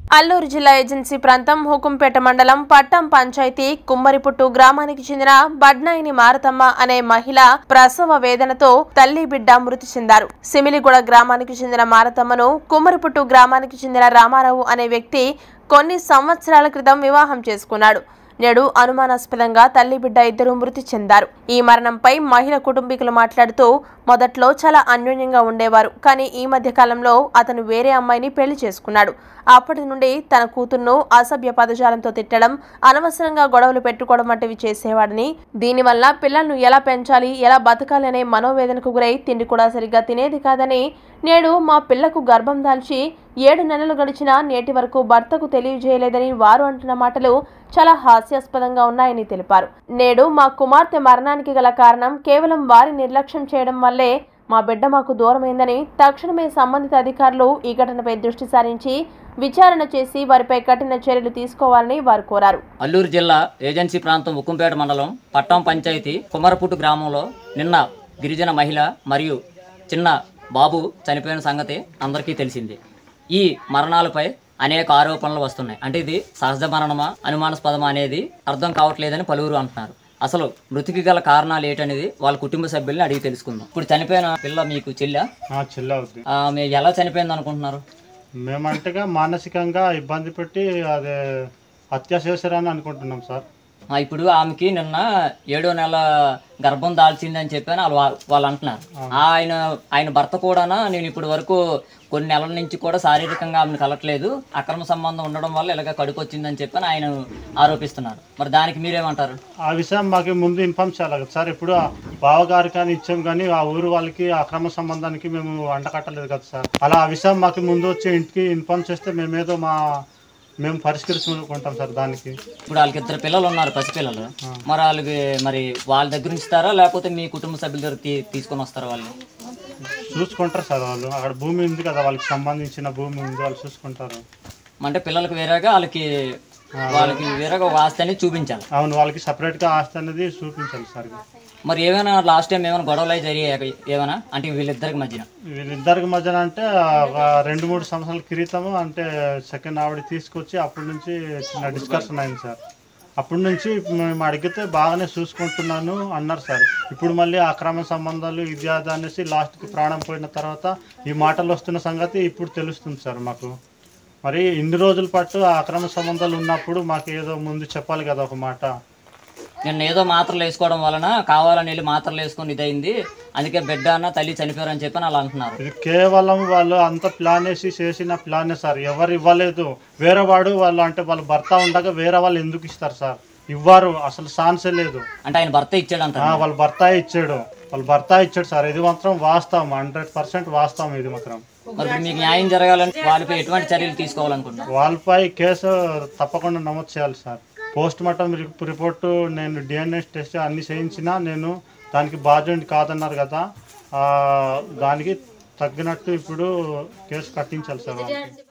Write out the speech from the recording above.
అల్లూరు జిల్లా ఏజెన్సీ ప్రాంతం హుకుంపేట మండలం పట్టం పంచాయతీ కుమ్మరిపుట్టు గ్రామానికి చెందిన బడ్నాయిని మారతమ్మ అనే మహిళ ప్రసవ వేదనతో తల్లి బిడ్డ మృతి చెందారు సిమిలిగూడ గ్రామానికి చెందిన మారతమ్మను కుమ్మరిపుట్టు గ్రామానికి చెందిన రామారావు అనే వ్యక్తి కొన్ని సంవత్సరాల క్రితం వివాహం చేసుకున్నాడు నేడు అనుమానాస్పదంగా తల్లి బిడ్డ ఇద్దరు మృతి చెందారు ఈ మరణంపై మహిళ కుటుంబీకులు మాట్లాడుతూ మొదట్లో చాలా అన్యోన్యంగా ఉండేవారు కానీ ఈ మధ్య కాలంలో అతను వేరే అమ్మాయిని పెళ్లి చేసుకున్నాడు అప్పటి నుండి తన కూతుర్ను అసభ్య పదజాలంతో తిట్టడం అనవసరంగా గొడవలు పెట్టుకోవడం వంటివి చేసేవాడని దీనివల్ల పిల్లలను ఎలా పెంచాలి ఎలా బతకాలి అనే మనోవేదనకు గురై తిండి కూడా సరిగ్గా తినేది కాదని నేడు మా పిల్లకు గర్భం దాల్చి ఏడు నెలలు గడిచినా నేటి వరకు భర్తకు తెలియజేయలేదని వారు అంటున్న మాటలు చాలా హాస్యాస్పదంగా ఉన్నాయని తెలిపారు నేడు మా కుమార్తె మరణానికి గల కారణం కేవలం వారి నిర్లక్ష్యం చేయడం వల్లే మా బిడ్డ మాకు దూరమైందని తక్షణమే సంబంధిత అధికారులు ఈ ఘటనపై దృష్టి సారించి విచారణ చేసి వారిపై కఠిన చర్యలు తీసుకోవాలని వారు కోరారు అల్లూరు జిల్లా ఏజెన్సీ ప్రాంతం ఉక్కుంపేట మండలం పట్టం పంచాయతీ కుమరపుట్టు గ్రామంలో నిన్న గిరిజన మహిళ మరియు చిన్న బాబు చనిపోయిన సంగతి అందరికీ తెలిసింది ఈ మరణాలపై అనేక ఆరోపణలు వస్తున్నాయి అంటే ఇది సహజ మరణమా అనుమానాస్పదమా అనేది అర్థం కావట్లేదని పలువురు అంటున్నారు అసలు మృతికి గల కారణాలు ఏంటనేది వాళ్ళ కుటుంబ సభ్యుల్ని అడిగి తెలుసుకుందాం ఇప్పుడు చనిపోయిన పిల్ల మీకు చెల్లె ఆ, చెల్లి అవుద్ది మీరు ఎలా చనిపోయింది అనుకుంటున్నారు మేమంటగా మానసికంగా ఇబ్బంది పెట్టి అదే హత్య చేశారని అనుకుంటున్నాం సార్ ఆ, ఇప్పుడు ఆమెకి నిన్న ఏడో నెల గర్భం దాల్చిందని చెప్పని వాళ్ళు వాళ్ళు అంటున్నారు ఆయన ఆయన భర్త కూడా నేను ఇప్పటి వరకు కొన్ని నెలల నుంచి కూడా శారీరకంగా ఆమెను కలట్లేదు అక్రమ సంబంధం ఉండడం వల్ల ఇలాగ కడుపు వచ్చిందని చెప్పని ఆయన ఆరోపిస్తున్నారు మరి దానికి మీరేమంటారు ఆ విషయం మాకు ముందు ఇన్ఫామ్ చేయాలి కదా సార్ ఇప్పుడు ఆ బావగారు కానీ ఇచ్చాం కానీ ఆ ఊరు వాళ్ళకి ఆ అక్రమ సంబంధానికి మేము అంటకట్టలేదు కదా సార్ అలా ఆ విషయం మాకు ముందు వచ్చి ఇంటికి ఇన్ఫామ్ చేస్తే మేమేదో మా మేము పరిష్కరించుకుంటాం సార్ దానికి ఇప్పుడు వాళ్ళకి ఇద్దరు పిల్లలు ఉన్నారు పసిపిల్లలు మరి వాళ్ళకి మరి వాళ్ళ దగ్గర ఉంచుతారా లేకపోతే మీ కుటుంబ సభ్యుల దగ్గర తీ- తీసుకొని వస్తారా వాళ్ళు చూసుకుంటారు సార్ వాళ్ళు అక్కడ భూమి ఉంది కదా వాళ్ళకి సంబంధించిన భూమి ఉంది వాళ్ళు చూసుకుంటారు అంటే పిల్లలకు వేరేగా వాళ్ళకి వాళ్ళకి వేరేగా ఒక ఆస్తి అనేది చూపించాలి అవును వాళ్ళకి సపరేట్గా ఆస్తి అనేది చూపించాలి సార్ మరి ఏమైనా లాస్ట్ టైం ఏమైనా గొడవలు అయి జరిగాయి ఏమైనా అంటే వీళ్ళిద్దరికి మధ్యన వీళ్ళిద్దరికి మధ్యన అంటే ఒక రెండు మూడు సంవత్సరాల క్రితము అంటే సెకండ్ ఆవిడ తీసుకొచ్చి అప్పటి నుంచి చిన్న డిస్కషన్ అయింది సార్ అప్పటి నుంచి మేము అడిగితే బాగానే చూసుకుంటున్నాను అన్నారు సార్ ఇప్పుడు మళ్ళీ అక్రమ సంబంధాలు ఇది అది అనేసి లాస్ట్కి ప్రాణం పోయిన తర్వాత ఈ మాటలు వస్తున్న సంగతి ఇప్పుడు తెలుస్తుంది సార్ మాకు మరి ఇన్ని రోజుల పాటు ఆ అక్రమ సంబంధాలు ఉన్నప్పుడు మాకు ఏదో ముందు చెప్పాలి కదా ఒక మాట నిన్న ఏదో మాత్రలు వేసుకోవడం వలన కావాలని వెళ్ళి మాత్రలు వేసుకొని ఇదైంది అందుకే బిడ్డ అన్న తల్లి చనిపోయారని చెప్పి అలా అంటున్నారు ఇది కేవలం వాళ్ళు అంత ప్లాన్ వేసి చేసిన ప్లానే సార్ ఎవరు ఇవ్వలేదు వేరే వాడు వాళ్ళు అంటే వాళ్ళ భర్త ఉండగా వేరే వాళ్ళు ఎందుకు ఇస్తారు సార్ ఇవ్వరు అసలు ఛాన్సే లేదు అంటే ఆయన భర్త ఇచ్చాడంట ఆ, వాళ్ళ భర్త ఇచ్చాడు వాళ్ళ భర్త ఇచ్చాడు సార్ ఇది మాత్రం వాస్తవం హండ్రెడ్ పర్సెంట్ వాస్తవం ఇది మాత్రం మరి ఇప్పుడు మీకు న్యాయం జరగాలని వాళ్ళపై ఎటువంటి చర్యలు తీసుకోవాలనుకుంటున్నారు వాళ్ళపై కేసు తప్పకుండా నమోదు చేయాలి సార్ పోస్ట్ మార్టం రిపోర్టు నేను డిఎన్ఏ టెస్ట్ అన్ని చేయించినా నేను దానికి బాధ్యుడిని కాదన్నారు కదా ఆ, దానికి తగ్గినట్టు ఇప్పుడు కేసు కట్టించాలి సార్ వాళ్ళకి